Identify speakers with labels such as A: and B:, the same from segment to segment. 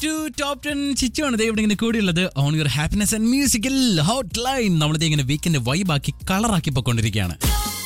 A: to top ten ചിച്ചുവാണ് ദേ ഇവിടെ ഇങ്ങനെ കൂടിയുള്ളത് on your happiness and musical hot line നമ്മളിത് ഇങ്ങനെ വീക്കിന്റെ വൈബാക്കി കളറാക്കി പൊക്കൊണ്ടിരിക്കുകയാണ്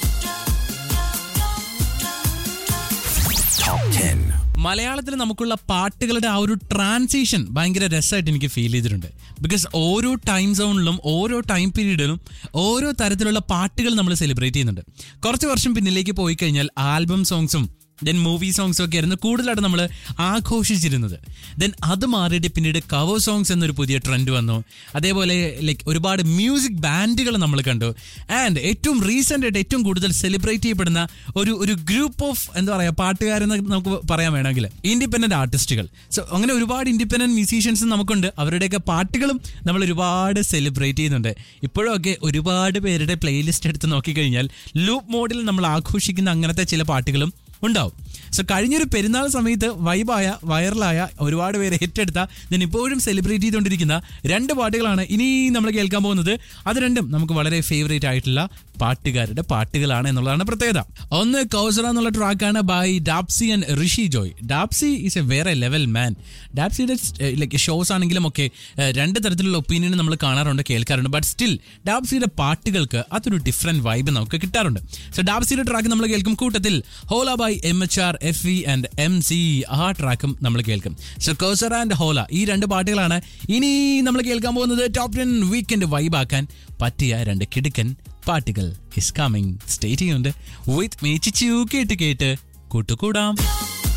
A: മലയാളത്തിൽ നമുക്കുള്ള പാട്ടുകളുടെ ആ ഒരു ട്രാൻസിഷൻ ഭയങ്കര രസമായിട്ട് എനിക്ക് ഫീൽ ചെയ്തിട്ടുണ്ട് ബിക്കോസ് ഓരോ ടൈം സോണിലും ഓരോ ടൈം പീരീഡിലും ഓരോ തരത്തിലുള്ള പാട്ടുകൾ നമ്മൾ സെലിബ്രേറ്റ് ചെയ്യുന്നുണ്ട് കുറച്ച് വർഷം പിന്നിലേക്ക് പോയി കഴിഞ്ഞാൽ ആൽബം സോങ്സും ദെൻ മൂവി സോങ്സും ഒക്കെ ആയിരുന്നു കൂടുതലായിട്ട് നമ്മൾ ആഘോഷിച്ചിരുന്നത് ദെൻ അത് മാറിയിട്ട് പിന്നീട് കവർ സോങ്സ് എന്നൊരു പുതിയ ട്രെൻഡ് വന്നു അതേപോലെ ലൈക്ക് ഒരുപാട് മ്യൂസിക് ബാൻഡുകൾ നമ്മൾ കണ്ടു ആൻഡ് ഏറ്റവും റീസെൻ്റ് ആയിട്ട് ഏറ്റവും കൂടുതൽ സെലിബ്രേറ്റ് ചെയ്യപ്പെടുന്ന ഒരു ഒരു ഗ്രൂപ്പ് ഓഫ് എന്താ പറയുക പാട്ടുകാരെന്ന് നമുക്ക് പറയാൻ വേണമെങ്കിൽ ഇൻഡിപെൻഡന്റ് ആർട്ടിസ്റ്റുകൾ സോ അങ്ങനെ ഒരുപാട് ഇൻഡിപെൻഡന്റ് മ്യൂസീഷ്യൻസ് നമുക്കുണ്ട് അവരുടെയൊക്കെ പാട്ടുകളും നമ്മൾ ഒരുപാട് സെലിബ്രേറ്റ് ചെയ്യുന്നുണ്ട് ഇപ്പോഴൊക്കെ ഒരുപാട് പേരുടെ പ്ലേലിസ്റ്റ് എടുത്ത് നോക്കിക്കഴിഞ്ഞാൽ ലൂപ്പ് മോഡിൽ നമ്മൾ ആഘോഷിക്കുന്ന അങ്ങനത്തെ ചില പാട്ടുകളും ഉണ്ടാവും സോ കഴിഞ്ഞൊരു പെരുന്നാൾ സമയത്ത് വൈബായ വൈറലായ ഒരുപാട് പേര് ഏറ്റെടുത്ത ഞാൻ ഇപ്പോഴും സെലിബ്രേറ്റ് ചെയ്തുകൊണ്ടിരിക്കുന്ന രണ്ട് പാട്ടുകളാണ് ഇനി നമ്മൾ കേൾക്കാൻ പോകുന്നത് അത് രണ്ടും നമുക്ക് വളരെ ഫേവറേറ്റ് ആയിട്ടുള്ള പാട്ടുകാരുടെ പാട്ടുകളാണ് എന്നുള്ളതാണ് പ്രത്യേകത ഒന്ന് കൗസറ എന്നുള്ള ട്രാക്കാണ് by Dabzee and Rishi Joy Dabzee is a വേറെ ലെവൽ മാൻ ഡാപ്സിയുടെ ലൈക്ക് ഷോസ് ആണെങ്കിലും ഒക്കെ ഏഹ്, രണ്ട് തരത്തിലുള്ള ഒപ്പീനിയൻ നമ്മൾ കാണാറുണ്ട് കേൾക്കാറുണ്ട് ബട്ട് സ്റ്റിൽ ഡാപ്സിയുടെ പാട്ടുകൾക്ക് അതൊരു ഡിഫറെന്റ് വൈബ് നമുക്ക് കിട്ടാറുണ്ട് സോ ഡാപ്സിയുടെ ട്രാക്ക് നമ്മൾ കേൾക്കും കൂട്ടത്തിൽ hola by M H R F V and M C ആ ട്രാക്കും നമ്മൾ കേൾക്കും സോ കോസർ ആൻഡ് ഹോല ഈ രണ്ട് പാട്ടുകളാണ് ഇനി നമ്മൾ കേൾക്കാൻ പോകുന്നത് ടോപ്പ് ടെൻ വീക്കെൻഡ് വൈബാക്കാൻ പറ്റിയ രണ്ട് കിടുക്കൻ പാട്ടുകൾ ഇസ് കമ്മിങ് സ്റ്റേറ്റ് ചെയ്യുന്നുണ്ട് വിത്ത് മീ ചിച്ചു കേട്ട് കേട്ട് കൂട്ടുകൂടാം